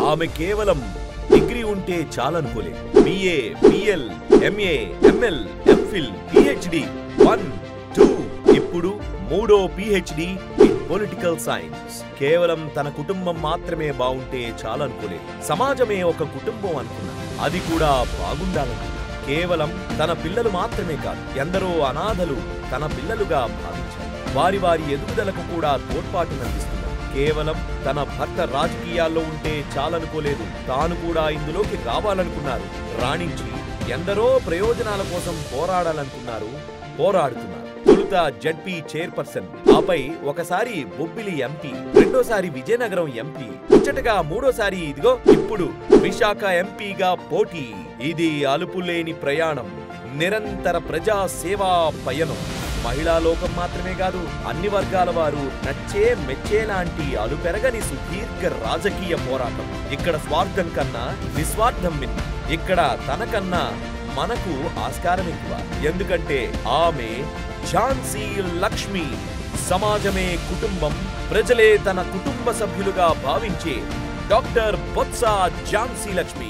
ఆమె కేవలం డిగ్రీ ఉంటే చాలనుకోలేదు BA BL MA ML MPhil PhD one two ఇప్పుడు మూడో పిహెచ్డి ఇన్ పొలిటికల్ సైన్స్ కేవలం తన కుటుంబం మాత్రమే బాగుంటే చాలనుకోలేదు సమాజమే ఒక కుటుంబం అనుకున్నా అది కూడా బాగుండాలనుకున్నా కేవలం తన పిల్లలు మాత్రమే కాదు ఎందరో అనాథలు తన పిల్లలుగా భావించారు వారి వారి ఎదుగుదలకు కూడా తోడ్పాటునందిస్తున్నారు కేవలం తన భర్త రాజకీయాల్లో ఉంటే చాలనుకోలేదు తాను కూడా ఇందులోకి రావాలనుకున్నారు రాణించి ఎందరో ప్రయోజనాల కోసం పోరాడాలనుకున్నారు పోరాడుతున్నారు తొలుత జడ్పీ చైర్పర్సన్ ఆపై ఒకసారి బొబ్బిలి ఎంపీ రెండోసారి విజయనగరం ఎంపీ ముచ్చటగా మూడోసారి ఇదిగో ఇప్పుడు విశాఖ ఎంపీగా పోటీ ఇది అలుపులేని ప్రయాణం నిరంతర ప్రజా సేవా పయనం మహిళా లోకం మాత్రమే కాదు అన్ని వర్గాల వారు నచ్చే మెచ్చేలాంటి అలుపెరగని సుదీర్ఘ రాజకీయ పోరాటం ఇక్కడ స్వార్థం కన్నా నిస్వార్థం మిన్న ఇక్కడ తనకన్నా మనకు ఆస్కారం ఎక్కువ ఎందుకంటే ఆమె ఝాన్సీ లక్ష్మి సమాజమే కుటుంబం ప్రజలే తన కుటుంబ సభ్యులుగా భావించే డాక్టర్ బొత్స ఝాన్సీ లక్ష్మి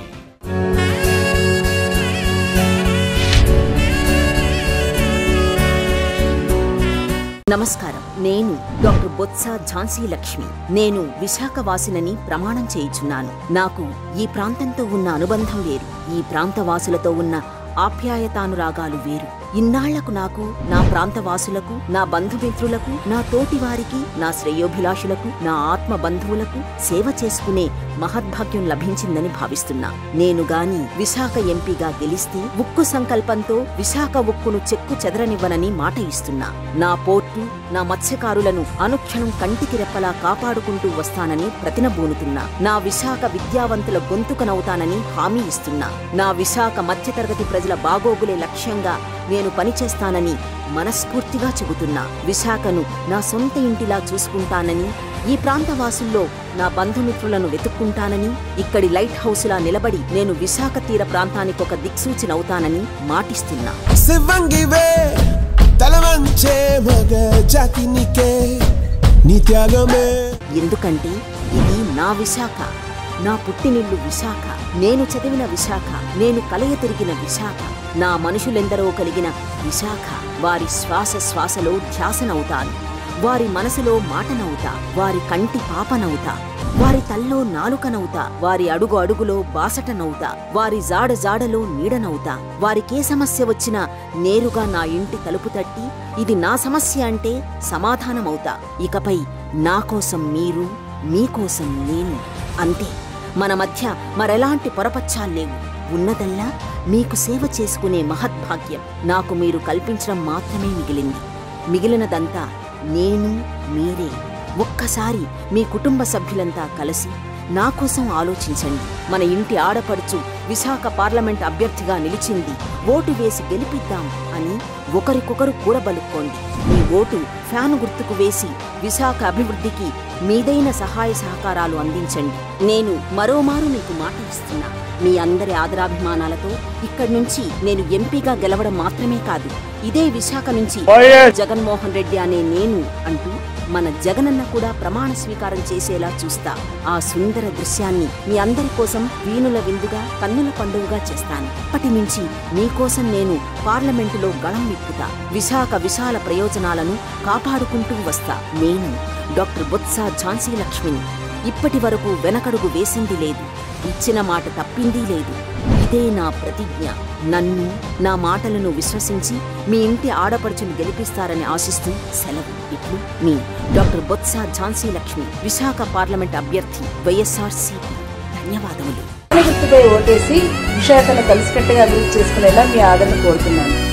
నమస్కారం నేను డాక్టర్ బొత్స ఝాన్సీ లక్ష్మి నేను విశాఖ వాసినని ప్రమాణం చేయుచున్నాను నాకు ఈ ప్రాంతంతో ఉన్న అనుబంధం వేరు ఈ ప్రాంత వాసులతో ఉన్న ఆప్యాయతానురాగాలు వేరు ఇన్నాళ్లకు నాకు నా ప్రాంత వాసులకు నా బంధుమిత్రులకు నా తోటి వారికి నా శ్రేయోభిలాషులకు నా ఆత్మ బంధువులకు సేవ చేసుకునే మహద్భాగ్యం లభించిందని భావిస్తున్నా నేను గాని విశాఖ ఎంపీగా గెలిస్తే ఉక్కు సంకల్పంతో విశాఖ ఉక్కును చెక్కు చెదరనివ్వనని మాట ఇస్తున్నా నా పోర్టు నా మత్స్యకారులను అనుక్షణం కంటికి రెప్పలా కాపాడుకుంటూ వస్తానని ప్రతినబూనుతున్నా నా విశాఖ విద్యావంతుల గొంతుకనవుతానని హామీ ఇస్తున్నా నా విశాఖ మధ్యతరగతి ప్రజల బాగోగులే లక్ష్యంగా నేను పనిచేస్తానని మనస్ఫూర్తిగా చెబుతున్నా విశాఖను నా సొంత ఇంటిలా చూసుకుంటానని ఈ ప్రాంత వాసుల్లో నా బంధుమిత్రులను వెతుక్కుంటానని ఇక్కడి లైట్ హౌస్లా నిలబడి నేను విశాఖ తీర ప్రాంతానికొక దిక్సూచినవుతానని మాటిస్తున్నా శివంగివే తలవంచే మగ జాతినికే నీ త్యాగమే ఎందుకంటే ఇది నా విశాఖ నా పుట్టినిల్లు విశాఖ నేను చదివిన విశాఖ నేను కలయ తిరిగిన విశాఖ నా మనుషులెందరో కలిగిన విశాఖ వారి శ్వాస శ్వాసలో ధ్యాసనవుతాను వారి మనసులో మాటనవుతా వారి కంటి పాపనవుతా వారి తల్లో నాలుకనవుతా వారి అడుగు అడుగులో బాసటనవుతా వారి జాడ జాడలో నీడనవుతా వారికే సమస్య వచ్చినా నేరుగా నా ఇంటి తలుపు తట్టి ఇది నా సమస్య అంటే సమాధానమవుతా ఇకపై నా కోసం మీరు మీకోసం నేను అంతే మన మధ్య మరెలాంటి పొరపచ్చాల్లేవు ఉన్నదల్లా మీకు సేవ చేసుకునే మహద్భాగ్యం నాకు మీరు కల్పించడం మాత్రమే మిగిలింది మిగిలినదంతా నేను మీరే ఒక్కసారి మీ కుటుంబ సభ్యులంతా కలిసి నా కోసం ఆలోచించండి మన ఇంటి ఆడపడుచు విశాఖ పార్లమెంట్ అభ్యర్థిగా నిలిచింది ఓటు వేసి గెలిపిద్దాం అని ఒకరికొకరు కూడబలుక్కోండి మీ ఓటు ఫ్యాన్ గుర్తుకు వేసి విశాఖ అభివృద్ధికి మీదైన సహాయ సహకారాలు అందించండి నేను మరోమారు మీకు మాట ఇస్తున్నా మీ అందరి ఆదరాభిమానాలతో ఇక్కడి నుంచి నేను ఎంపీగా గెలవడం మాత్రమే కాదు ఇదే విశాఖ నుంచి జగన్మోహన్ రెడ్డి అనే నేను అంటూ మన జగనన్న కూడా ప్రమాణ స్వీకారం చేసేలా చూస్తా ఆ సుందర దృశ్యాన్ని మీ అందరి కోసం వీణుల విందుగా కన్నుల పండుగగా చేస్తాను అప్పటి నుంచి మీకోసం నేను పార్లమెంటులో గళం విప్పుతా విశాఖ విశాల ప్రయోజనాలను కాపాడుకుంటూ వస్తా నేను డాక్టర్ బొత్స ఝాన్సీ లక్ష్మిని ఇప్పటి వరకు వెనకడుగు వేసింది లేదు ఇచ్చిన మాట తప్పింది లేదు ఇదే నా ప్రతిజ్ఞ నన్ను నా మాటలను విశ్వసించి మీ ఇంటి ఆడపడుచును గెలిపిస్తారని ఆశిస్తూ సెలవు ఇట్లు మీ డాక్టర్ బొత్స ఝాన్సీ లక్ష్మి విశాఖ పార్లమెంట్ అభ్యర్థి వైఎస్ఆర్సీపీ ధన్యవాదములు గుర్తుపై ఓటేసి విశాఖను కలిసికట్టుగా అభివృద్ధి చేసుకునేలా మీ ఆదరణ కోరుతున్నాను